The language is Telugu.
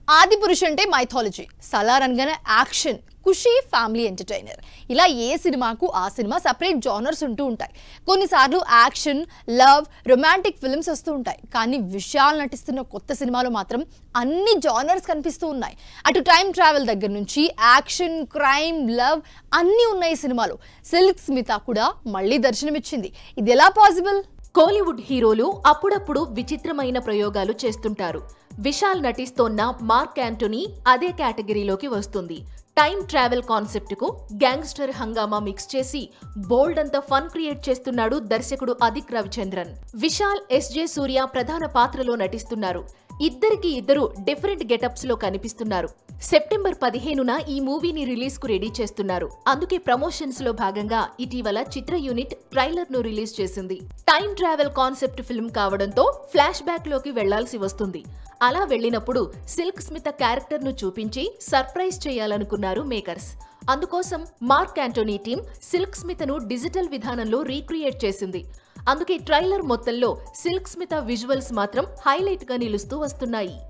ఆది పురుష్ అంటే మైథాలజీ సలార్ అనగానే యాక్షన్ ఖుషి ఫ్యామిలీ ఎంటర్టైనర్ ఇలా ఏ సినిమాకు ఆ సినిమా సపరేట్ జానర్స్ ఉంటూ ఉంటాయి కొన్నిసార్లు యాక్షన్ లవ్ రొమాంటిక్ ఫిల్మ్స్ వస్తూ ఉంటాయి కానీ విషయాలు నటిస్తున్న కొత్త సినిమాలో మాత్రం అన్ని జానర్స్ కనిపిస్తూ ఉన్నాయి అటు టైం ట్రావెల్ దగ్గర నుంచి యాక్షన్ క్రైమ్ లవ్ అన్నీ ఉన్నాయి ఈ సినిమాలో సిల్క్ స్మిత కూడా మళ్ళీ దర్శనమిచ్చింది ఇది ఎలా పాసిబుల్ కోలీవుడ్ హీరోలు అప్పుడప్పుడు విచిత్రమైన ప్రయోగాలు చేస్తుంటారు విశాల్ నటిస్తోన్న మార్క్ యాంటోనీ అదే కేటగిరీలోకి వస్తుంది టైం ట్రావెల్ కాన్సెప్ట్ కు గ్యాంగ్స్టర్ హంగామా మిక్స్ చేసి బోల్డ్ అంత ఫన్ క్రియేట్ చేస్తున్నాడు దర్శకుడు అదిక్ రవిచంద్రన్ విశాల్ ఎస్జే సూర్య ప్రధాన పాత్రలో నటిస్తున్నారు ఇద్దరికి ఇద్దరు డిఫరెంట్ గెటప్స్ లో కనిపిస్తున్నారు సెప్టెంబర్ పదిహేనున ఈ మూవీని రిలీజ్ కు రెడీ చేస్తున్నారు అందుకే ప్రమోషన్స్ లో భాగంగా ఇటీవల చిత్ర యూనిట్ ట్రైలర్ ను రిలీజ్ చేసింది టైం ట్రావెల్ కాన్సెప్ట్ ఫిల్మ్ కావడంతో ఫ్లాష్ బ్యాక్ లోకి వెళ్లాల్సి వస్తుంది అలా వెళ్ళినప్పుడు సిల్క్ స్మిత క్యారెక్టర్ ను చూపించి సర్ప్రైజ్ చేయాలనుకున్నారు మేకర్స్ అందుకోసం మార్క్ యాంటోనీ టీం సిల్క్ స్మితను డిజిటల్ విధానంలో రీక్రియేట్ చేసింది అందుకే ట్రైలర్ మొత్తంలో సిల్క్ స్మిత విజువల్స్ మాత్రం హైలైట్ గా నిలుస్తూ వస్తున్నాయి